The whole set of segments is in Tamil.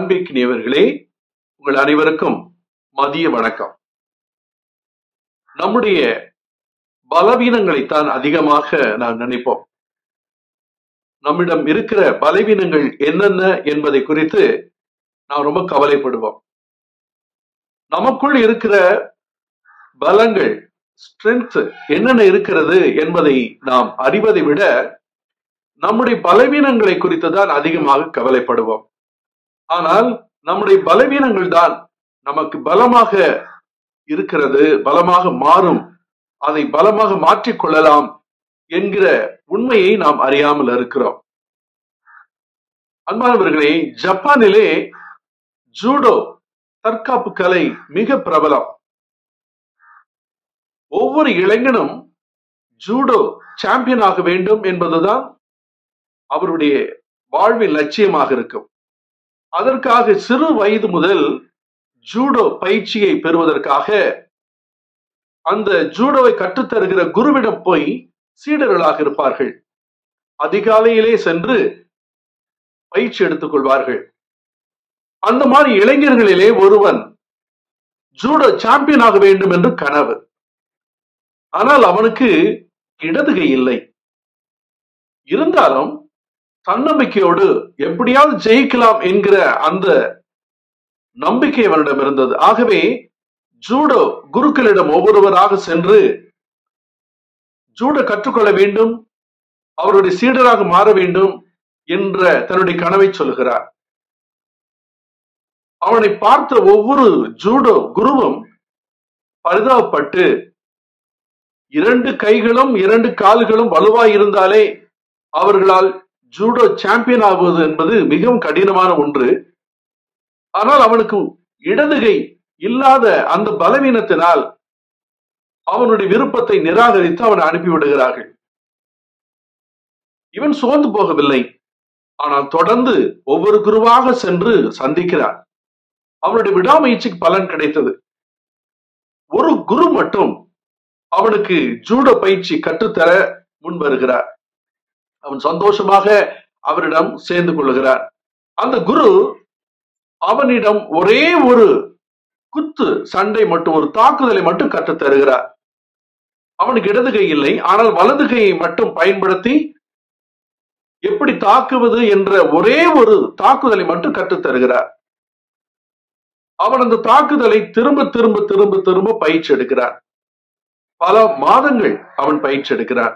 அன்பிக்கினியவர்களே உங்கள் அனைவருக்கும் மதிய வணக்கம் நம்முடைய பலவீனங்களைத்தான் அதிகமாக நாம் நினைப்போம் நம்மிடம் இருக்கிற பலவீனங்கள் என்னென்ன என்பதை குறித்து நாம் ரொம்ப கவலைப்படுவோம் நமக்குள் இருக்கிற பலங்கள் ஸ்ட்ரென்த் என்னென்ன இருக்கிறது என்பதை நாம் அறிவதை விட நம்முடைய பலவீனங்களை குறித்து தான் அதிகமாக கவலைப்படுவோம் ஆனால் நம்முடைய பலவீனங்கள் தான் நமக்கு பலமாக இருக்கிறது பலமாக மாறும் அதை பலமாக மாற்றிக் கொள்ளலாம் என்கிற உண்மையை நாம் அறியாமல் இருக்கிறோம் அன்பானவர்களே ஜப்பானிலே ஜூடோ தற்காப்பு கலை மிக பிரபலம் ஒவ்வொரு இளைஞனும் ஜூடோ சாம்பியன் ஆக வேண்டும் என்பதுதான் அவருடைய வாழ்வின் லட்சியமாக இருக்கும் அதற்காக சிறு வயது முதல் ஜூடோ பயிற்சியை பெறுவதற்காக அந்த ஜூடோவை கற்றுத்தருகிற குருவிடம் போய் சீடர்களாக இருப்பார்கள் அதிகாலையிலே சென்று பயிற்சி எடுத்துக் கொள்வார்கள் அந்த மாதிரி இளைஞர்களிலே ஒருவன் ஜூடோ சாம்பியன் ஆக வேண்டும் என்று கனவு ஆனால் அவனுக்கு இடதுகை இல்லை இருந்தாலும் தன்னம்பிக்கையோடு எப்படியாவது ஜெயிக்கலாம் என்கிற அந்த நம்பிக்கை அவனிடம் இருந்தது ஆகவே ஜூடோ குருக்களிடம் ஒவ்வொருவராக சென்று ஜூடோ கற்றுக்கொள்ள வேண்டும் அவருடைய சீடராக மாற வேண்டும் என்ற தன்னுடைய கனவை சொல்கிறார் அவனை பார்த்த ஒவ்வொரு ஜூடோ குருவும் பரிதாபப்பட்டு இரண்டு கைகளும் இரண்டு கால்களும் வலுவாய் இருந்தாலே அவர்களால் ஜூடோ சாம்பியன் ஆகுவது என்பது மிகவும் கடினமான ஒன்று ஆனால் அவனுக்கு இடதுகை இல்லாத அந்த பலவீனத்தினால் அவனுடைய விருப்பத்தை நிராகரித்து அவனை அனுப்பிவிடுகிறார்கள் இவன் சோர்ந்து போகவில்லை ஆனால் தொடர்ந்து ஒவ்வொரு குருவாக சென்று சந்திக்கிறான் அவனுடைய விடாமுயற்சிக்கு பலன் கிடைத்தது ஒரு குரு மட்டும் அவனுக்கு ஜூடோ பயிற்சி கற்றுத்தர முன் வருகிறார் அவன் சந்தோஷமாக அவரிடம் சேர்ந்து கொள்ளுகிறார் அந்த குரு அவனிடம் ஒரே ஒரு குத்து சண்டை மட்டும் ஒரு தாக்குதலை மட்டும் கற்றுத் தருகிறார் அவனுக்கு இடது கை இல்லை ஆனால் வலது கையை மட்டும் பயன்படுத்தி எப்படி தாக்குவது என்ற ஒரே ஒரு தாக்குதலை மட்டும் கற்றுத் தருகிறார் அவன் அந்த தாக்குதலை திரும்ப திரும்ப திரும்ப திரும்ப பயிற்சி எடுக்கிறார் பல மாதங்கள் அவன் பயிற்சி எடுக்கிறான்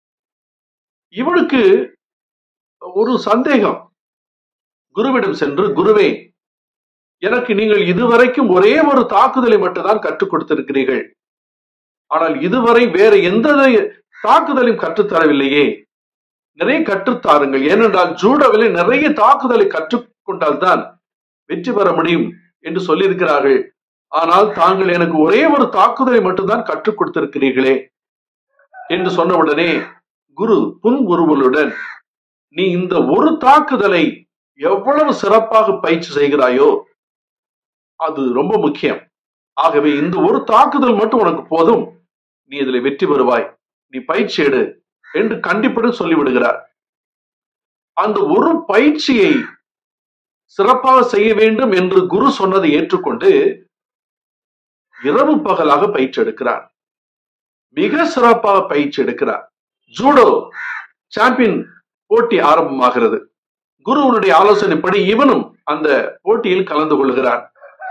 இவனுக்கு ஒரு சந்தேகம் குருவிடம் சென்று குருவே எனக்கு நீங்கள் இதுவரைக்கும் ஒரே ஒரு தாக்குதலை மட்டும்தான் கற்றுக் கொடுத்திருக்கிறீர்கள் ஆனால் இதுவரை வேற எந்த தாக்குதலையும் கற்றுத்தரவில்லையே நிறைய கற்றுத்தாருங்கள் ஏனென்றால் ஜூடோவில் நிறைய தாக்குதலை கற்றுக்கொண்டால்தான் வெற்றி பெற முடியும் என்று சொல்லியிருக்கிறார்கள் ஆனால் தாங்கள் எனக்கு ஒரே ஒரு தாக்குதலை மட்டும்தான் கற்றுக் கொடுத்திருக்கிறீர்களே என்று சொன்ன உடனே குரு புன்முறுவலுடன் நீ இந்த ஒரு தாக்குதலை எவ்வளவு சிறப்பாக பயிற்சி செய்கிறாயோ அது ரொம்ப முக்கியம் ஆகவே இந்த ஒரு தாக்குதல் மட்டும் உனக்கு போதும் நீ இதில் வெற்றி பெறுவாய் நீ பயிற்சி எடு என்று கண்டிப்புடன் சொல்லிவிடுகிறார் அந்த ஒரு பயிற்சியை சிறப்பாக செய்ய வேண்டும் என்று குரு சொன்னதை ஏற்றுக்கொண்டு இரவு பகலாக பயிற்சி எடுக்கிறார் மிக சிறப்பாக பயிற்சி எடுக்கிறார் ஜூடோ சாம்பியன் போட்டி ஆரம்பமாகிறது குருவனுடைய ஆலோசனைப்படி இவனும் அந்த போட்டியில் கலந்து கொள்கிறான்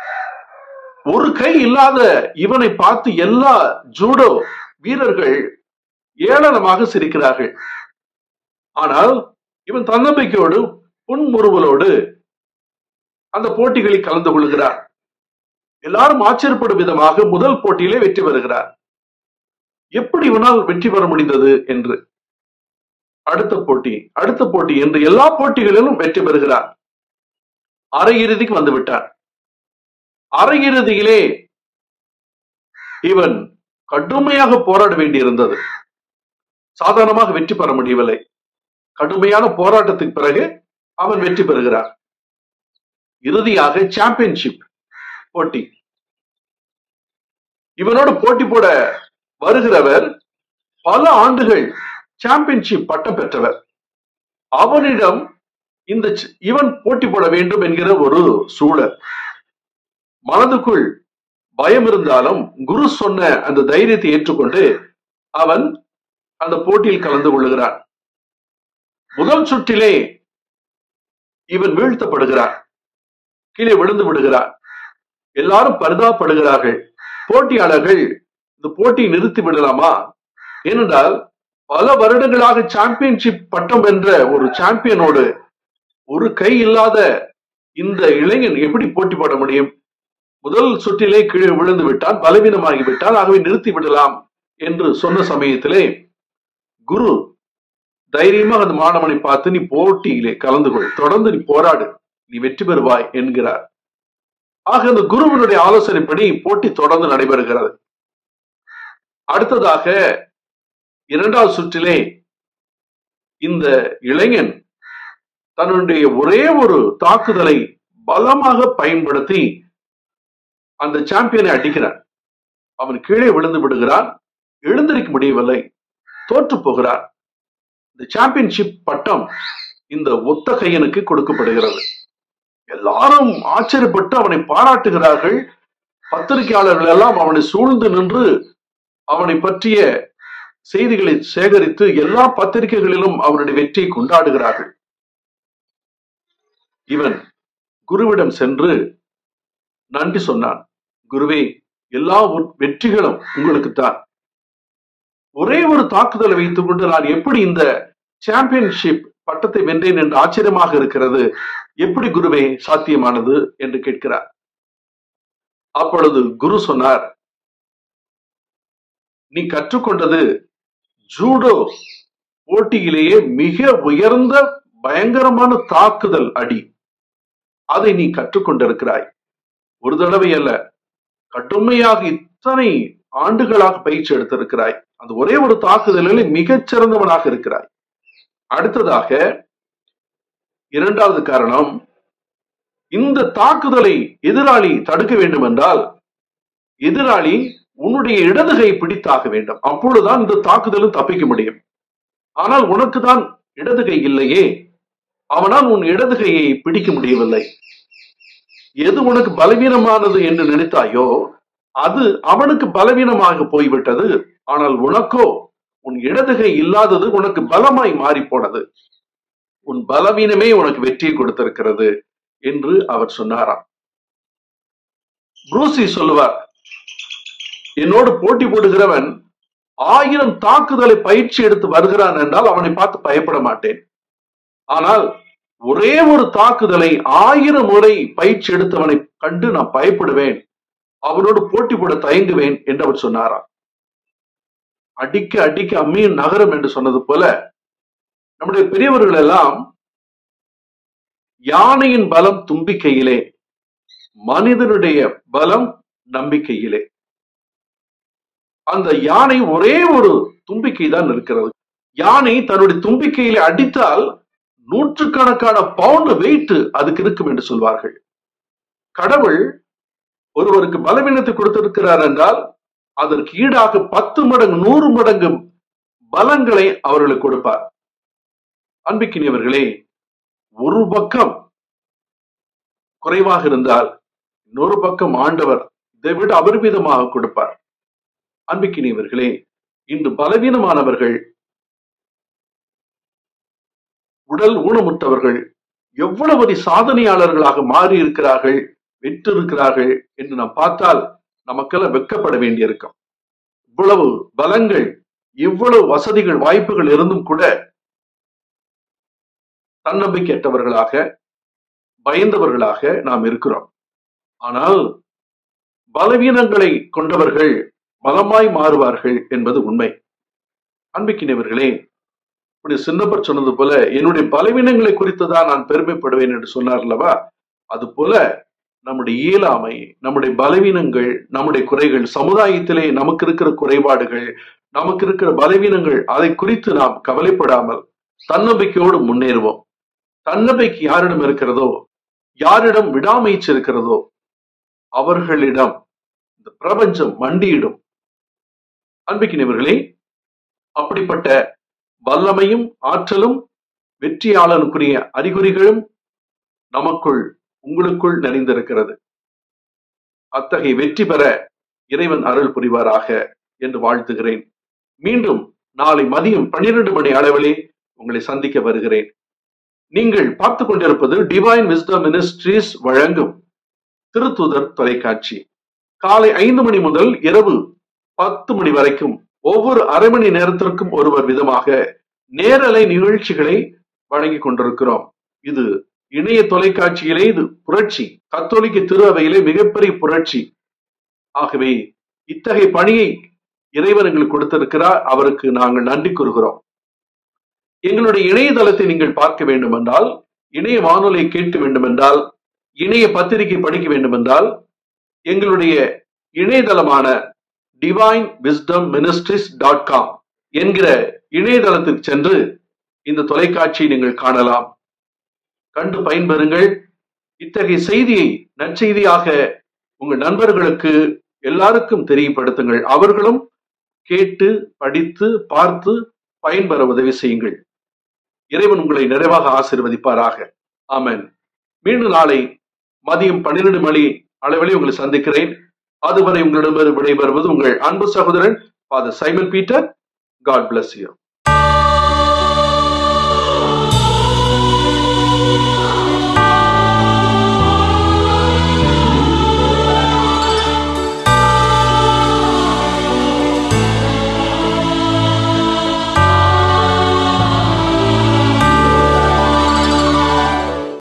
ஒரு கை இல்லாத இவனை பார்த்து எல்லா ஜூடோ வீரர்கள் ஏளனமாக சிரிக்கிறார்கள் ஆனால் இவன் தன்னம்பிக்கையோடு புன்முறுவலோடு அந்த போட்டிகளில் கலந்து கொள்கிறார் எல்லாரும் ஆச்சரியப்படும் விதமாக முதல் போட்டியிலே வெற்றி பெறுகிறார் எப்படி இவனால் வெற்றி பெற முடிந்தது என்று அடுத்த போட்டி அடுத்த போட்டி என்று எல்லா போட்டிகளிலும் வெற்றி பெறுகிறார் அரையிறுதிக்கு வந்து விட்டார் அரையிறுதியிலே இவன் கடுமையாக போராட வேண்டியிருந்தது சாதாரணமாக வெற்றி பெற முடியவில்லை கடுமையான போராட்டத்துக்கு பிறகு அவன் வெற்றி பெறுகிறார் இறுதியாக சாம்பியன்ஷிப் போட்டி இவனோடு போட்டி போட வருகிறவர் பல ஆண்டுகள் சாம்பியன்ஷிப் பட்டம் பெற்றவர் அவனிடம் இந்த சி- இவன் போட்டி போட வேண்டும் என்கிற ஒரு சூழல் மனதுக்குள் பயம் இருந்தாலும் குரு சொன்ன அந்த தைரியத்தை ஏற்றுக்கொண்டு அவன் அந்த போட்டியில் கலந்து கொள்ளுகிறான் முதல் சுற்றிலே இவன் வீழ்த்தப்படுகிறான் கீழே விழுந்து விடுகிறான் எல்லாரும் பரிதாபப்படுகிறார்கள் போட்டியாளர்கள் இந்த போட்டியை நிறுத்தி விடலாமா ஏனென்றால் பல வருடங்களாக சாம்பியன்ஷிப் பட்டம் வென்ற ஒரு சாம்பியனோடு ஒரு கை இல்லாத இந்த இளைஞன் எப்படி போட்டி போட முடியும் முதல் சுற்றிலே கீழே விழுந்து விட்டான் பலவீனமாகி விட்டான் ஆகவே நிறுத்தி விடலாம் என்று சொன்ன சமயத்திலே குரு தைரியமாக அந்த மாணவனை பார்த்து நீ போட்டியிலே கலந்து கொள் தொடர்ந்து நீ போராடு நீ வெற்றி பெறுவாய் என்கிறார் ஆக அந்த குருவினுடைய ஆலோசனைப்படி போட்டி தொடர்ந்து நடைபெறுகிறது அடுத்ததாக இரண்டாவது சுற்றிலே இந்த இளைஞன் தன்னுடைய ஒரே ஒரு தாக்குதலை பலமாக பயன்படுத்தி அந்த சாம்பியனை அடிக்கிறான் அவன் கீழே விழுந்து விடுகிறான் எழுந்திருக்க முடியவில்லை தோற்று போகிறான் இந்த சாம்பியன்ஷிப் பட்டம் இந்த ஒத்தகையனுக்கு கொடுக்கப்படுகிறது எல்லாரும் ஆச்சரியப்பட்டு அவனை பாராட்டுகிறார்கள் பத்திரிகையாளர்கள் எல்லாம் அவனை சூழ்ந்து நின்று அவனை பற்றிய செய்திகளை சேகரித்து எல்லா பத்திரிகைகளிலும் அவனுடைய வெற்றியை கொண்டாடுகிறார்கள் இவன் குருவிடம் சென்று நன்றி சொன்னான் குருவே எல்லா உ- வெற்றிகளும் உங்களுக்குத்தான் ஒரே ஒரு தாக்குதலை வைத்துக் கொண்டு நான் எப்படி இந்த சாம்பியன்ஷிப் பட்டத்தை வென்றேன் என்று ஆச்சரியமாக இருக்கிறது எப்படி குருவே சாத்தியமானது என்று கேட்கிறார் அப்பொழுது குரு சொன்னார் நீ கற்றுக்கொண்டது ஜூடோ போட்டியிலேயே மிக உயர்ந்த பயங்கரமான தாக்குதல் அடி அதை நீ கற்றுக்கொண்டிருக்கிறாய் ஒரு தடவை அல்ல கடுமையாக இத்தனை ஆண்டுகளாக பயிற்சி எடுத்திருக்கிறாய் அந்த ஒரே ஒரு தாக்குதலில் மிகச் சிறந்தவனாக இருக்கிறாய் அடுத்ததாக இரண்டாவது காரணம் இந்த தாக்குதலை எதிராளி தடுக்க வேண்டும் என்றால் எதிராளி உன்னுடைய இடதுகை பிடித்தாக வேண்டும் அப்பொழுதுதான் இந்த தாக்குதலும் தப்பிக்க முடியும் ஆனால் உனக்கு தான் இடதுகை இல்லையே அவனால் உன் இடதுகையை பிடிக்க முடியவில்லை எது உனக்கு பலவீனமானது என்று நினைத்தாயோ அது அவனுக்கு பலவீனமாக போய்விட்டது ஆனால் உனக்கோ உன் இடதுகை இல்லாதது உனக்கு பலமாய் மாறி போனது உன் பலவீனமே உனக்கு வெற்றியை கொடுத்திருக்கிறது என்று அவர் சொன்னாராம் புரூசி சொல்லுவார் என்னோடு போட்டி போடுகிறவன் ஆயிரம் தாக்குதலை பயிற்சி எடுத்து வருகிறான் என்றால் அவனை பார்த்து பயப்பட மாட்டேன் ஆனால் ஒரே ஒரு தாக்குதலை ஆயிரம் முறை பயிற்சி எடுத்தவனை கண்டு நான் பயப்படுவேன் அவனோடு போட்டி போட தயங்குவேன் என்று அவர் சொன்னாராம் அடிக்க அடிக்க அம்மியும் நகரம் என்று சொன்னது போல நம்முடைய பெரியவர்கள் எல்லாம் யானையின் பலம் தும்பிக்கையிலே மனிதனுடைய பலம் நம்பிக்கையிலே அந்த யானை ஒரே ஒரு தும்பிக்கை தான் இருக்கிறது யானை தன்னுடைய தும்பிக்கையிலே அடித்தால் நூற்றுக்கணக்கான பவுண்ட் வெயிட் அதுக்கு இருக்கும் என்று சொல்வார்கள் கடவுள் ஒருவருக்கு பலவீனத்தை கொடுத்திருக்கிறார் என்றால் அதற்கு ஈடாக பத்து மடங்கு நூறு மடங்கு பலங்களை அவர்களுக்கு கொடுப்பார் அன்பிக்கினியவர்களே ஒரு பக்கம் குறைவாக இருந்தால் இன்னொரு பக்கம் ஆண்டவர் இதை விட அபரிமிதமாக கொடுப்பார் அன்பிக்கினியவர்களே இன்று பலவீனமானவர்கள் உடல் ஊனமுற்றவர்கள் எவ்வளவு பெரிய சாதனையாளர்களாக மாறி இருக்கிறார்கள் வெற்றி இருக்கிறார்கள் என்று நாம் பார்த்தால் நமக்கெல்லாம் வெக்கப்பட வேண்டியிருக்கும் இவ்வளவு பலங்கள் இவ்வளவு வசதிகள் வாய்ப்புகள் இருந்தும் கூட தன்னம்பிக்கையற்றவர்களாக பயந்தவர்களாக நாம் இருக்கிறோம் ஆனால் பலவீனங்களை கொண்டவர்கள் பலமாய் மாறுவார்கள் என்பது உண்மை அன்பிக்கினவர்களே இப்படி சின்னப்பர் சொன்னது போல என்னுடைய பலவீனங்களை குறித்து தான் நான் பெருமைப்படுவேன் என்று சொன்னார் அல்லவா அது போல நம்முடைய இயலாமை நம்முடைய பலவீனங்கள் நம்முடைய குறைகள் சமுதாயத்திலே நமக்கு இருக்கிற குறைபாடுகள் நமக்கு இருக்கிற பலவீனங்கள் அதை குறித்து நாம் கவலைப்படாமல் தன்னம்பிக்கையோடு முன்னேறுவோம் தன்னம்பிக்கை யாரிடம் இருக்கிறதோ யாரிடம் விடாமுயற்சி இருக்கிறதோ அவர்களிடம் இந்த பிரபஞ்சம் மண்டியிடும் அன்பிக்கினவர்களே அப்படிப்பட்ட வல்லமையும் ஆற்றலும் வெற்றியாளனுக்குரிய அறிகுறிகளும் நமக்குள் உங்களுக்குள் நிறைந்திருக்கிறது அத்தகைய வெற்றி பெற இறைவன் அருள் புரிவாராக என்று வாழ்த்துகிறேன் மீண்டும் நாளை மதியம் பன்னிரண்டு மணி அளவிலே உங்களை சந்திக்க வருகிறேன் நீங்கள் பார்த்து கொண்டிருப்பது டிவைன் விஸ்டம் மினிஸ்ட்ரீஸ் வழங்கும் திருத்துதர் தொலைக்காட்சி காலை ஐந்து மணி முதல் இரவு பத்து மணி வரைக்கும் ஒவ்வொரு அரை மணி நேரத்திற்கும் ஒருவர் விதமாக நேரலை நிகழ்ச்சிகளை வழங்கி கொண்டிருக்கிறோம் இது இணைய தொலைக்காட்சியிலே இது புரட்சி கத்தோலிக்க திரு அவையிலே மிகப்பெரிய புரட்சி ஆகவே இத்தகைய பணியை இறைவன் எங்களுக்கு கொடுத்திருக்கிறார் அவருக்கு நாங்கள் நன்றி கூறுகிறோம் எங்களுடைய இணையதளத்தை நீங்கள் பார்க்க வேண்டும் என்றால் இணைய வானொலியை கேட்க வேண்டும் என்றால் இணைய பத்திரிகை படிக்க வேண்டும் என்றால் எங்களுடைய இணையதளமான divine wisdom ministries dot com என்கிற இணையதளத்திற்கு சென்று இந்த தொலைக்காட்சியை நீங்கள் காணலாம் கண்டு பயன்பெறுங்கள் இத்தகைய செய்தியை நற்செய்தியாக உங்கள் நண்பர்களுக்கு எல்லாருக்கும் தெரியப்படுத்துங்கள் அவர்களும் கேட்டு படித்து பார்த்து பயன்பெற உதவி செய்யுங்கள் இறைவன் உங்களை நிறைவாக ஆசிர்வதிப்பாராக ஆமென் மீண்டும் நாளை மதியம் பன்னிரண்டு மணி அளவிலே உங்களை சந்திக்கிறேன் அதுவரை உங்களிடமிருந்து விடைபெறுவது உங்கள் அன்பு சகோதரன் father Simon Peter God bless you